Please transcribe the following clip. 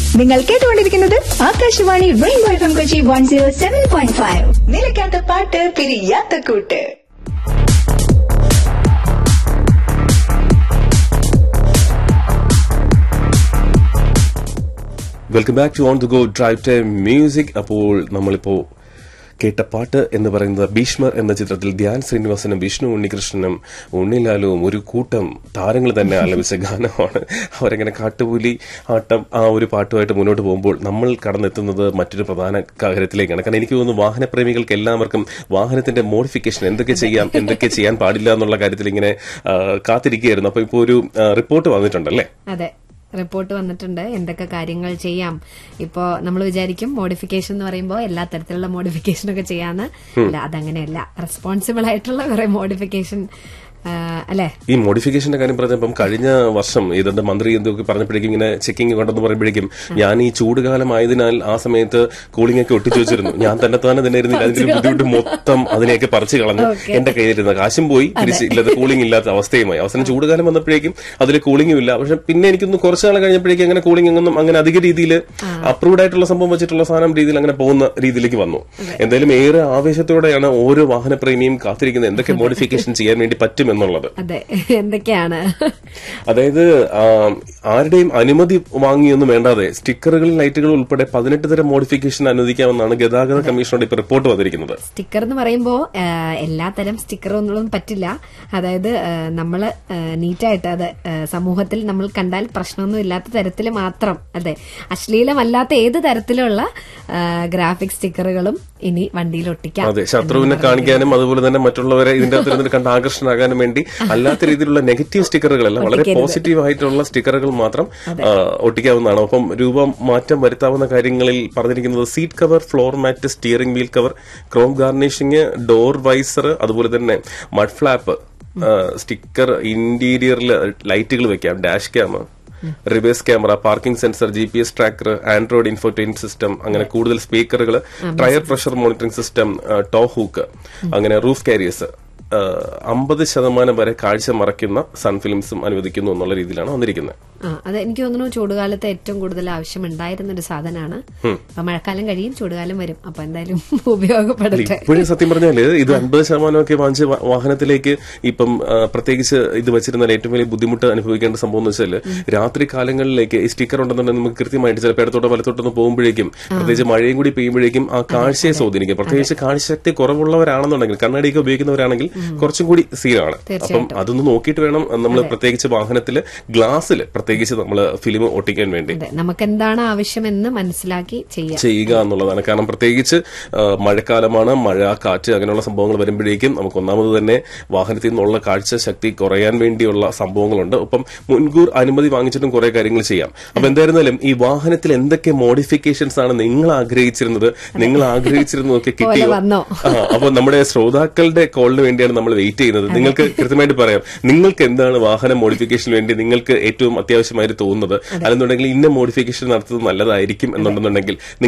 നിങ്ങൾ കേട്ടുകൊണ്ടിരിക്കുന്നത് Akashvani rainbow F M Kochi one zero seven point five നിലയ്ക്കാത്ത പാട്ട് പിരിയാത്ത കൂട്ട് welcome back to on the go drive time music അപ്പോൾ നമ്മളിപ്പോ കേട്ട പാട്ട് എന്ന് പറയുന്നത് ഭീഷ്മർ എന്ന ചിത്രത്തിൽ ധ്യാൻ ശ്രീനിവാസനും വിഷ്ണു ഉണ്ണികൃഷ്ണനും ഉണ്ണിലാലുവും ഒരു കൂട്ടം താരങ്ങൾ തന്നെ ആലപിച്ച ഗാനമാണ് അവരെങ്ങനെ കാട്ടുപൂലി ആട്ടം ആ ഒരു പാട്ടുമായിട്ട് മുന്നോട്ട് പോകുമ്പോൾ നമ്മൾ കടന്നെത്തുന്നത് മറ്റൊരു പ്രധാന കാര്യത്തിലേക്കാണ് കാരണം എനിക്ക് തോന്നുന്നു വാഹനപ്രേമികൾക്ക് എല്ലാവർക്കും വാഹനത്തിന്റെ മോഡിഫിക്കേഷൻ എന്തൊക്കെ ചെയ്യാം എന്തൊക്കെ ചെയ്യാൻ പാടില്ല എന്നുള്ള കാര്യത്തിൽ ഇങ്ങനെ ആ, കാത്തിരിക്കുകയായിരുന്നു അപ്പൊ ഇപ്പോൾ ഒരു ആ, റിപ്പോർട്ട് വന്നിട്ടുണ്ടല്ലേ അതെ റിപ്പോർട്ട് വന്നിട്ടുണ്ട് എന്തൊക്കെ കാര്യങ്ങൾ ചെയ്യാം ഇപ്പോ നമ്മൾ വിചാരിക്കും മോഡിഫിക്കേഷൻ എന്ന് പറയുമ്പോൾ എല്ലാ തരത്തിലുള്ള മോഡിഫിക്കേഷൻ ഒക്കെ ചെയ്യാന്ന് അല്ല അതങ്ങനെയല്ല റെസ്പോൺസിബിൾ ആയിട്ടുള്ള കുറെ മോഡിഫിക്കേഷൻ അല്ലെ ഈ മോഡിഫിക്കേഷന്റെ കാര്യം പറഞ്ഞപ്പം കഴിഞ്ഞ വർഷം ഇതെന്റെ മന്ത്രി എന്തൊക്കെ പറഞ്ഞപ്പോഴേക്കും ഇങ്ങനെ ചെക്കിംഗ് കൊണ്ടെന്ന് പറയുമ്പോഴേക്കും ഞാൻ ഈ ചൂടുകാലം ആയതിനാൽ ആ സമയത്ത് കൂളിംഗ് ഒക്കെ ഒട്ടിച്ചു വെച്ചിരുന്നു ഞാൻ തന്നെ തന്നെ തന്നെ ഇരുന്നില്ല അതിന്റെ ബുദ്ധിമുട്ട് മൊത്തം അതിനെയൊക്കെ പറിച്ചു കളഞ്ഞു എന്റെ കയ്യിലിരുന്ന കാശും പോയി തിരിച്ച് ഇല്ലാത്ത കൂളിംഗ് ഇല്ലാത്ത അവസ്ഥയുമായി അവസാനം ചൂടുകാലം വന്നപ്പോഴേക്കും അതിൽ കൂളിംഗും ഇല്ല പക്ഷെ പിന്നെ എനിക്കൊന്ന് കുറച്ചു നാൾ കഴിഞ്ഞപ്പോഴേക്കും അങ്ങനെ കൂളിംഗ് ഒന്നും അങ്ങനെ അധിക രീതിയിൽ അപ്രൂവ്ഡ് ആയിട്ടുള്ള സംഭവം വെച്ചിട്ടുള്ള സാധനം രീതിയിൽ അങ്ങനെ പോകുന്ന രീതിയിലേക്ക് വന്നു എന്തായാലും ഏറെ ആവേശത്തോടെയാണ് ഓരോ വാഹനപ്രേമിയും കാത്തിരിക്കുന്നത് എന്തൊക്കെ മോഡിഫിക്കേഷൻ ചെയ്യാൻ വേണ്ടി പറ്റും എന്നുള്ളത് അതെ എന്തൊക്കെയാണ് അതായത് ആ, ആരുടെയും അനുമതി വാങ്ങിയൊന്നും വേണ്ടാതെ സ്റ്റിക്കറുകളും ലൈറ്റുകളും ഉൾപ്പെടെ പതിനെട്ട് തരം മോഡിഫിക്കേഷൻ അനുവദിക്കാമെന്നാണ് ഗതാഗത കമ്മീഷനോട് ഇപ്പൊ റിപ്പോർട്ട് വന്നിരിക്കുന്നത് സ്റ്റിക്കർ എന്ന് പറയുമ്പോൾ എല്ലാ തരം സ്റ്റിക്കറൊന്നും പറ്റില്ല അതായത് നമ്മൾ നീറ്റായിട്ട് അത് ആ, സമൂഹത്തിൽ നമ്മൾ കണ്ടാൽ പ്രശ്നമൊന്നും ഇല്ലാത്ത തരത്തിൽ മാത്രം അതെ അശ്ലീലമല്ലാത്ത ഏത് തരത്തിലുള്ള ഗ്രാഫിക് സ്റ്റിക്കറുകളും ഇനി വണ്ടിയിൽ ഒട്ടിക്കാം അതെ ശത്രുവിനെ കാണിക്കാനും അതുപോലെ തന്നെ മറ്റുള്ളവരെ ഇതിന്റെ അകത്ത് ഇരുന്നിട്ട് കണ്ട് ആകർഷണമാകാനും വേണ്ടി അല്ലാത്ത രീതിയിലുള്ള നെഗറ്റീവ് സ്റ്റിക്കറുകളല്ല വളരെ പോസിറ്റീവ് ആയിട്ടുള്ള സ്റ്റിക്കറുകൾ മാത്രം ആ, ഒട്ടിക്കാവുന്നതാണ് ഒപ്പം രൂപം മാറ്റം വരുത്താവുന്ന കാര്യങ്ങളിൽ പറഞ്ഞിരിക്കുന്നത് seat cover floor mat steering wheel cover chrome garnishing door visor അതുപോലെ തന്നെ മഡ് ഫ്ലാപ്പ് സ്റ്റിക്കർ ഇന്റീരിയറിൽ ലൈറ്റുകൾ വെക്കാം dash cam reverse camera parking sensor G P S tracker android infotainment system അങ്ങനെ കൂടുതൽ സ്പീക്കറുകൾ tyre pressure monitoring system tow hook അങ്ങനെ roof carriers അമ്പത് ശതമാനം വരെ കാഴ്ച മറയ്ക്കുന്ന സൺ ഫിലിംസും അനുവദിക്കുന്നു എന്നുള്ള രീതിയിലാണ് വന്നിരിക്കുന്നത് ആ അത് എനിക്ക് തോന്നുന്നു ചൂടുകാലത്ത് ഏറ്റവും കൂടുതൽ ആവശ്യം ഉണ്ടായിരുന്ന ഒരു സാധനമാണ് അപ്പൊ മഴക്കാലം കഴിയും ചൂടുകാലം വരും അപ്പൊ എന്തായാലും ഉപയോഗപ്പെടട്ടെ ഇപ്പോഴും സത്യം പറഞ്ഞാല് ഇത് അൻപത് ശതമാനമൊക്കെ വാങ്ങിച്ച് വാ- വാഹനത്തിലേക്ക് ഇപ്പം ആ, പ്രത്യേകിച്ച് ഇത് വെച്ചിരുന്നാൽ ഏറ്റവും വലിയ ബുദ്ധിമുട്ട് അനുഭവിക്കേണ്ട സംഭവം എന്ന് വെച്ചാൽ രാത്രി കാലങ്ങളിലേക്ക് ഈ സ്റ്റിക്കർ ഉണ്ടെന്നുണ്ടെങ്കിൽ നമുക്ക് കൃത്യമായിട്ട് ചിലപ്പോൾ ഇടത്തോട്ടോ വലത്തോട്ടൊന്ന് പോകുമ്പോഴേക്കും പ്രത്യേകിച്ച് മഴയും കൂടി പെയ്യുമ്പോഴേക്കും ആ കാഴ്ചയെ സ്വാധീനിക്കും പ്രത്യേകിച്ച് കാഴ്ചശക്തി കുറവുള്ളവരാണെന്നുണ്ടെങ്കിൽ കണ്ണാടിയൊക്കെ ഉപയോഗിക്കുന്നവരാണെങ്കിൽ കുറച്ചും കൂടി സീനാണ് അപ്പം അതൊന്ന് നോക്കിയിട്ട് വേണം നമ്മൾ പ്രത്യേകിച്ച് വാഹനത്തിൽ ഗ്ലാസ്സിൽ പ്രത്യേകിച്ച് നമ്മൾ ഫിലിം ഒട്ടിക്കാൻ വേണ്ടി അതെ നമുക്ക് എന്താണ് ആവശ്യമെന്ന് മനസ്സിലാക്കി ചെയ്യാം ചെയ്യുക എന്നുള്ളതാണ് കാരണം പ്രത്യേകിച്ച് ആ, മഴക്കാലമാണ് മഴ കാറ്റ് അങ്ങനെയുള്ള സംഭവങ്ങൾ വരുമ്പോഴേക്കും നമുക്ക് ഒന്നാമത് തന്നെ വാഹനത്തിൽ നിന്നുള്ള കാഴ്ച ശക്തി കുറയാൻ വേണ്ടിയുള്ള സംഭവങ്ങളുണ്ട് ഒപ്പം മുൻകൂർ അനുമതി വാങ്ങിച്ചിട്ടും കുറെ കാര്യങ്ങൾ ചെയ്യാം അപ്പൊ എന്തായിരുന്നാലും ഈ വാഹനത്തിൽ എന്തൊക്കെ മോഡിഫിക്കേഷൻസ് ആണ് നിങ്ങൾ ആഗ്രഹിച്ചിരുന്നത് നിങ്ങൾ ആഗ്രഹിച്ചിരുന്നതൊക്കെ കിട്ടിയോ വന്നോ? ആ, അപ്പൊ നമ്മുടെ ശ്രോതാക്കളുടെ കോളിന് വേണ്ടിയാണ് നമ്മൾ വെയിറ്റ് ചെയ്യുന്നത് നിങ്ങൾക്ക് കൃത്യമായിട്ട് പറയാം നിങ്ങൾക്ക് എന്താണ് വാഹന മോഡിഫിക്കേഷന് വേണ്ടി നിങ്ങൾക്ക് ഏറ്റവും അത്യാവശ്യമായിട്ട് തോന്നുന്നത് അല്ലെന്നുണ്ടെങ്കിൽ ഇന്ന മോഡിഫിക്കേഷൻ നടത്തുന്നത് നല്ലതായിരിക്കും എന്നുണ്ടെന്നുണ്ടെങ്കിൽ